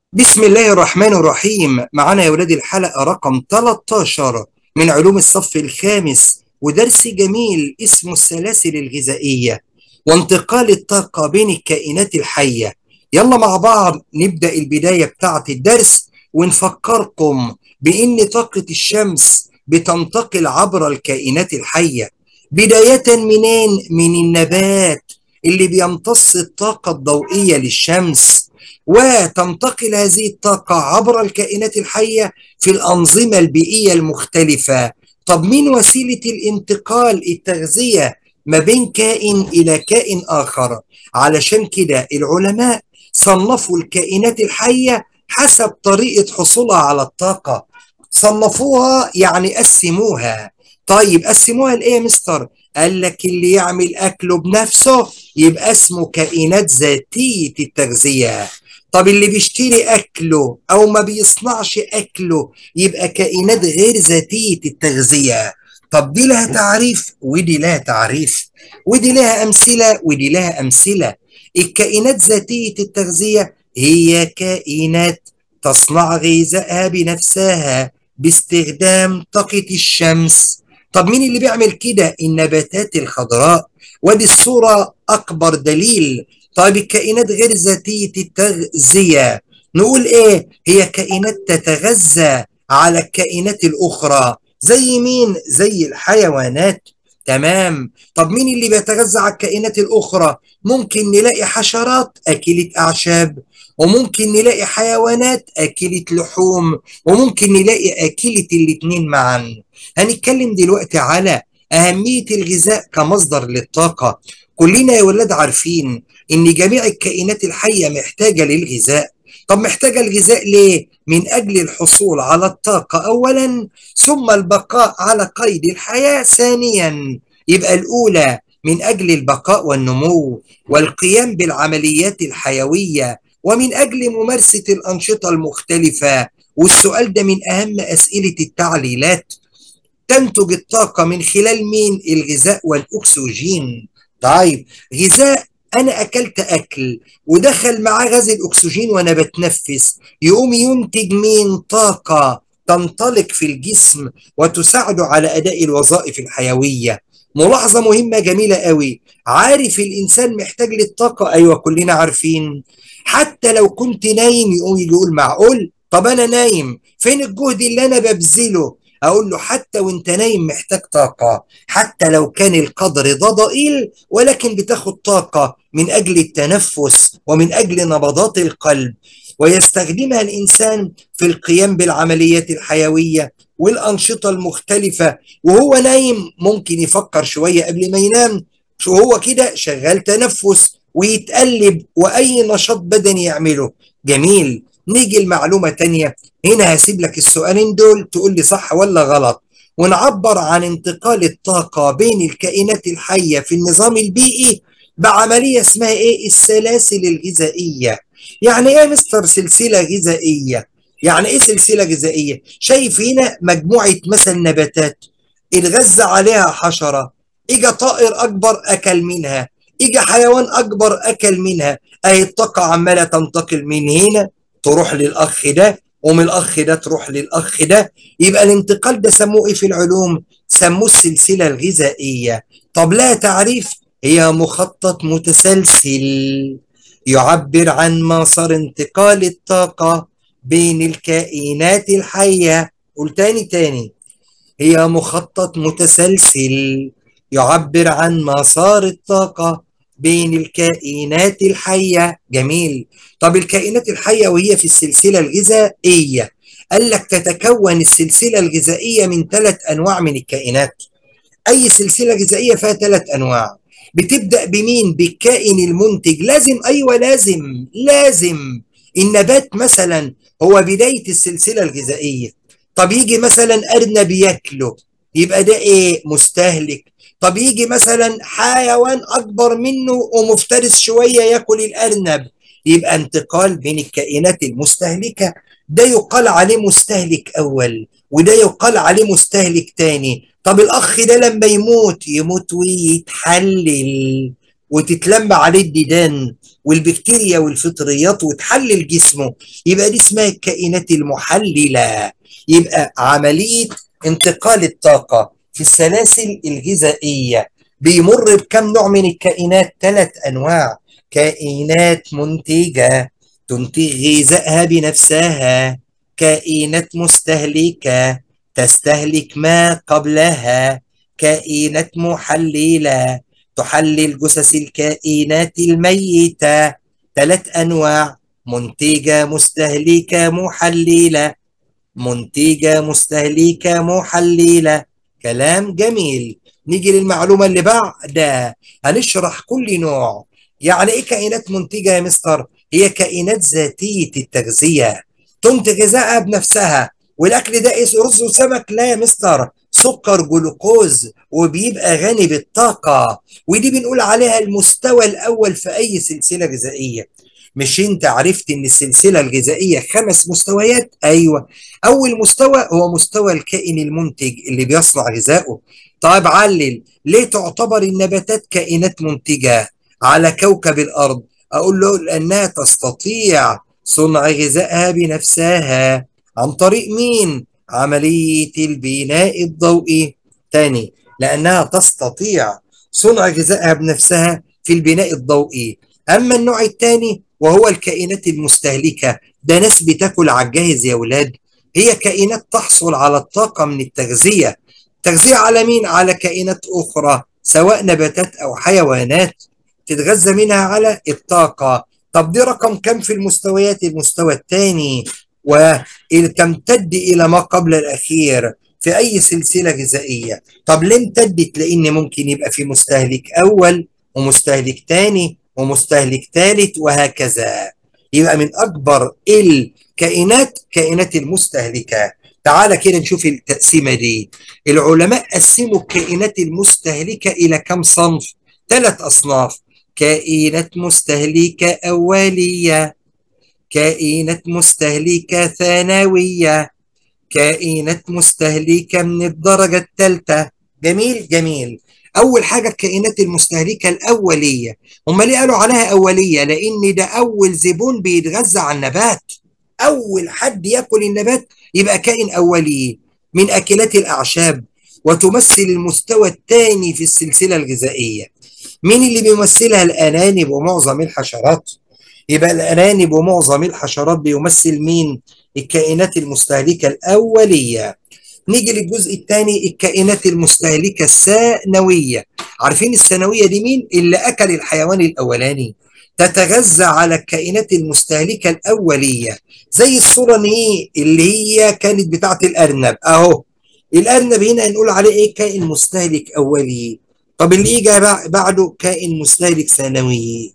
بسم الله الرحمن الرحيم معانا يا ولاد الحلقة رقم 13 من علوم الصف الخامس ودرس جميل اسمه السلاسل الغذائية وانتقال الطاقة بين الكائنات الحية يلا مع بعض نبدأ البداية بتاعة الدرس ونفكركم بأن طاقة الشمس بتنتقل عبر الكائنات الحية بداية منين؟ من النبات اللي بيمتص الطاقة الضوئية للشمس وتنتقل هذه الطاقة عبر الكائنات الحية في الأنظمة البيئية المختلفة طب مين وسيلة الانتقال التغذية ما بين كائن إلى كائن آخر علشان كده العلماء صنفوا الكائنات الحية حسب طريقة حصولها على الطاقة صنفوها يعني قسموها طيب قسموها لإيه يا مستر؟ قال لك اللي يعمل أكله بنفسه يبقى اسمه كائنات ذاتية التغذية طب اللي بيشتري أكله أو ما بيصنعش أكله يبقى كائنات غير ذاتية التغذية طب دي لها تعريف ودي لها تعريف ودي لها أمثلة ودي لها أمثلة الكائنات ذاتية التغذية هي كائنات تصنع غذائها بنفسها باستخدام طاقة الشمس طب مين اللي بيعمل كده النباتات الخضراء ودي الصورة أكبر دليل طيب الكائنات غير ذاتية التغذية نقول إيه هي كائنات تتغذى على الكائنات الأخرى زي مين زي الحيوانات تمام طب مين اللي بيتغذى على الكائنات الأخرى ممكن نلاقي حشرات أكلة أعشاب وممكن نلاقي حيوانات أكلة لحوم وممكن نلاقي أكلة الاتنين معا هنتكلم دلوقتي على أهمية الغذاء كمصدر للطاقة كلنا يا ولاد عارفين إن جميع الكائنات الحية محتاجة للغذاء طب محتاجة الغذاء ليه؟ من أجل الحصول على الطاقة أولا ثم البقاء على قيد الحياة ثانيا يبقى الأولى من أجل البقاء والنمو والقيام بالعمليات الحيوية ومن أجل ممارسة الأنشطة المختلفة والسؤال ده من أهم أسئلة التعليلات تنتج الطاقة من خلال مين؟ الغذاء والأكسجين طيب غذاء أنا أكلت أكل ودخل معاه غاز الأكسجين وأنا بتنفس يقوم ينتج مين طاقة تنطلق في الجسم وتساعده على أداء الوظائف الحيوية ملاحظة مهمة جميلة قوي عارف الإنسان محتاج للطاقة أيوة كلنا عارفين حتى لو كنت نايم يقوم يقول معقول طب أنا نايم فين الجهد اللي أنا ببذله اقول له حتى وانت نايم محتاج طاقه حتى لو كان القدر ده ضئيل ولكن بتاخد طاقه من اجل التنفس ومن اجل نبضات القلب ويستخدمها الانسان في القيام بالعمليات الحيويه والانشطه المختلفه وهو نايم ممكن يفكر شويه قبل ما ينام وهو كده شغال تنفس ويتقلب واي نشاط بدني يعمله جميل نيجي المعلومه تانية هنا هسيب لك السؤالين دول تقول لي صح ولا غلط ونعبر عن انتقال الطاقة بين الكائنات الحية في النظام البيئي بعملية اسمها ايه السلاسل الغذائية يعني ايه مستر سلسلة غذائية يعني ايه سلسلة غذائية شايف هنا مجموعة مثلا نباتات اتغذى عليها حشرة اجا طائر اكبر اكل منها اجا حيوان اكبر اكل منها اهي الطاقة عمالة تنتقل من هنا تروح للاخ ده ومن الاخ ده تروح للاخ ده يبقى الانتقال ده سموه ايه في العلوم سموه السلسله الغذائيه طب لها تعريف هي مخطط متسلسل يعبر عن مسار انتقال الطاقه بين الكائنات الحيه قول تاني تاني هي مخطط متسلسل يعبر عن مسار الطاقه بين الكائنات الحية جميل طب الكائنات الحية وهي في السلسلة الغذائية قال لك تتكون السلسلة الغذائية من ثلاث أنواع من الكائنات أي سلسلة غذائية فيها ثلاث أنواع بتبدأ بمين بالكائن المنتج لازم أيوة لازم لازم النبات مثلا هو بداية السلسلة الغذائية طب يجي مثلا أرنب ياكله يبقى ده إيه مستهلك طب يجي مثلا حيوان اكبر منه ومفترس شويه ياكل الارنب يبقى انتقال بين الكائنات المستهلكه ده يقال عليه مستهلك اول وده يقال عليه مستهلك تاني طب الاخ ده لما يموت يموت ويتحلل وتتلم عليه الديدان والبكتيريا والفطريات وتحلل جسمه يبقى دي اسمها الكائنات المحللة يبقى عملية انتقال الطاقة في السلاسل الغذائية بيمر بكم نوع من الكائنات ثلاث أنواع كائنات منتجة تنتج غذائها بنفسها كائنات مستهلكة تستهلك ما قبلها كائنات محللة تحلل جثث الكائنات الميتة ثلاث أنواع منتجة مستهلكة محللة منتجة مستهلكة محللة كلام جميل نيجي للمعلومة اللي بعدها هنشرح كل نوع يعني ايه كائنات منتجة يا مستر هي كائنات ذاتية التغذية تنتج غذائها بنفسها والاكل ده ايه رز وسمك لا يا مستر سكر جلوكوز وبيبقى غني بالطاقة ودي بنقول عليها المستوى الأول في أي سلسلة غذائية مش انت عرفت ان السلسلة الغذائية خمس مستويات ايوه اول مستوى هو مستوى الكائن المنتج اللي بيصنع غذائه طيب علل ليه تعتبر النباتات كائنات منتجة على كوكب الارض اقول له لانها تستطيع صنع غذائها بنفسها عن طريق مين عملية البناء الضوئي تاني لأنها تستطيع صنع غذائها بنفسها في البناء الضوئي أما النوع الثاني وهو الكائنات المستهلكة ده ناس بتاكل على الجاهز يا ولاد هي كائنات تحصل على الطاقة من التغذية تغذية على مين؟ على كائنات أخرى سواء نباتات أو حيوانات تتغذى منها على الطاقة طب دي رقم كم في المستويات المستوى الثاني وتمتد إلى ما قبل الأخير في أي سلسلة غذائية طب ليه امتدت لأن ممكن يبقى في مستهلك أول ومستهلك ثاني ومستهلك ثالث وهكذا يبقى من أكبر الكائنات كائنات المستهلكة تعالى كده نشوف التقسيمة دي العلماء قسموا الكائنات المستهلكة إلى كم صنف ثلاث أصناف كائنات مستهلكة أولية كائنات مستهلكة ثانوية كائنات مستهلكة من الدرجة الثالثة جميل جميل أول حاجة الكائنات المستهلكة الأولية هم ليه قالوا عليها أولية لأن ده أول زبون بيتغذى على النبات أول حد يأكل النبات يبقى كائن أولي من أكلات الأعشاب وتمثل المستوى الثاني في السلسلة الغذائية مين اللي بيمثلها الأنانب ومعظم الحشرات يبقى الأرانب ومعظم الحشرات بيمثل مين؟ الكائنات المستهلكة الأولية نيجي للجزء الثاني الكائنات المستهلكة الثانوية عارفين الثانوية دي مين؟ اللي أكل الحيوان الأولاني تتغذى على الكائنات المستهلكة الأولية زي الصورة دي اللي هي كانت بتاعت الأرنب أهو الأرنب هنا نقول عليه إيه كائن مستهلك أولي طب اللي يجي بعده كائن مستهلك ثانوي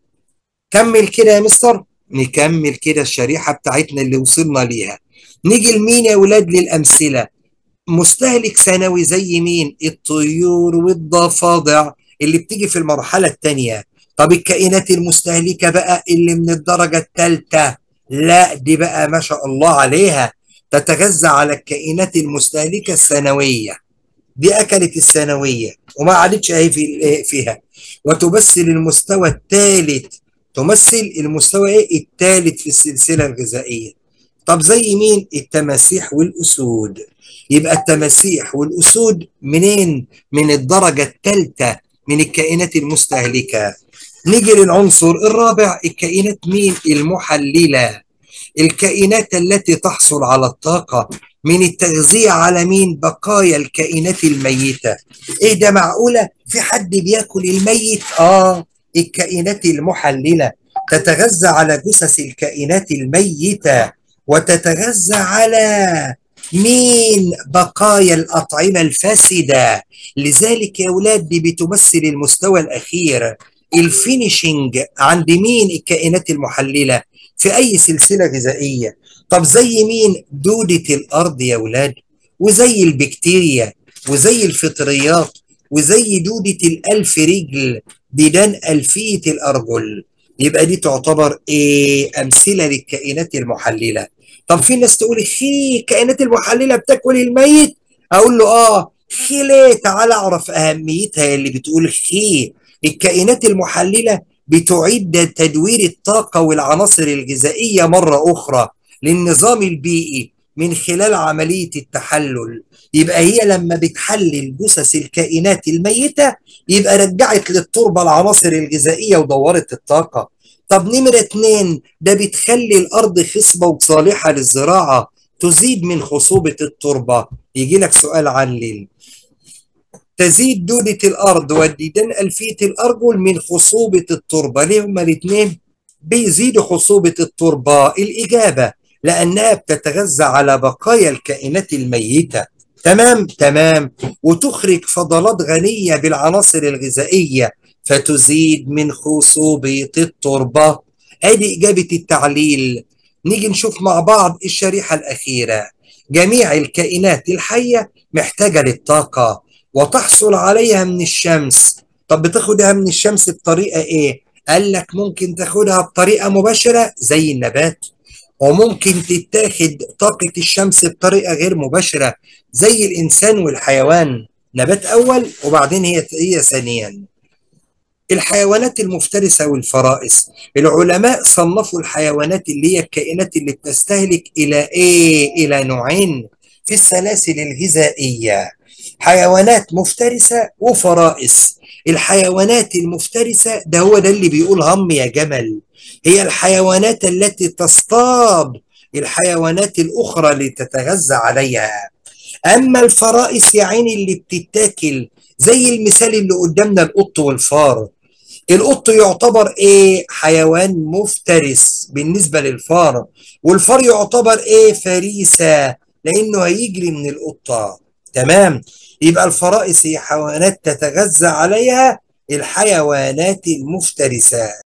كمل كده يا مستر نكمل كده الشريحة بتاعتنا اللي وصلنا ليها نيجي لمين يا ولاد للأمثلة مستهلك ثانوي زي مين الطيور والضفادع اللي بتيجي في المرحلة الثانية طب الكائنات المستهلكة بقى اللي من الدرجة الثالثة لا دي بقى ما شاء الله عليها تتغذى على الكائنات المستهلكة الثانوية دي أكلت الثانوية وما عادتش أهي في فيها وتمثل المستوى الثالث تمثل المستوى ايه الثالث في السلسله الغذائيه طب زي مين التماسيح والاسود يبقى التماسيح والاسود منين من الدرجه الثالثه من الكائنات المستهلكه نيجي للعنصر الرابع الكائنات مين المحلله الكائنات التي تحصل على الطاقه من التغذيه على مين بقايا الكائنات الميته ايه ده معقوله في حد بياكل الميت اه الكائنات المحللة تتغذى على جثث الكائنات الميتة وتتغذى على مين بقايا الأطعمة الفاسدة لذلك يا أولاد دي بتمثل المستوى الأخير الفينيشنج عند مين الكائنات المحللة في أي سلسلة غذائية طب زي مين دودة الأرض يا أولاد وزي البكتيريا وزي الفطريات وزي دودة الألف رجل ديدان ألفية الأرجل يبقى دي تعتبر إيه أمثلة للكائنات المحللة طب في ناس تقول خي الكائنات المحللة بتاكل الميت أقول له آه خي ليه تعال أعرف أهميتها اللي بتقول خي الكائنات المحللة بتعيد تدوير الطاقة والعناصر الغذائية مرة أخرى للنظام البيئي من خلال عملية التحلل يبقى هي لما بتحلل جثث الكائنات الميتة يبقى رجعت للتربة العناصر الغذائية ودورت الطاقة طب نمرة اتنين ده بتخلي الأرض خصبة وصالحة للزراعة تزيد من خصوبة التربة يجي لك سؤال علل تزيد دودة الأرض والديدان ألفية الأرجل من خصوبة التربة ليه هما الاتنين بيزيدوا خصوبة التربة الإجابة لأنها بتتغذى على بقايا الكائنات الميتة تمام تمام وتخرج فضلات غنية بالعناصر الغذائية فتزيد من خصوبة التربة ادي إجابة التعليل نيجي نشوف مع بعض الشريحة الأخيرة جميع الكائنات الحية محتاجة للطاقة وتحصل عليها من الشمس طب بتاخدها من الشمس بطريقة ايه قال لك ممكن تاخدها بطريقة مباشرة زي النبات وممكن تتاخد طاقة الشمس بطريقة غير مباشرة زي الإنسان والحيوان نبات أول وبعدين هي هي ثانيا الحيوانات المفترسة والفرائس العلماء صنفوا الحيوانات اللي هي الكائنات اللي بتستهلك إلى إيه؟ إلى نوعين في السلاسل الغذائية حيوانات مفترسة وفرائس الحيوانات المفترسة ده هو ده اللي بيقول هم يا جمل هي الحيوانات التي تصطاد الحيوانات الأخرى لتتغذى عليها أما الفرائس يا عيني اللي بتتاكل زي المثال اللي قدامنا القط والفار القط يعتبر ايه حيوان مفترس بالنسبة للفار والفار يعتبر ايه فريسة لانه هيجري من القطة تمام يبقى الفرائس هي حيوانات تتغذى عليها الحيوانات المفترسة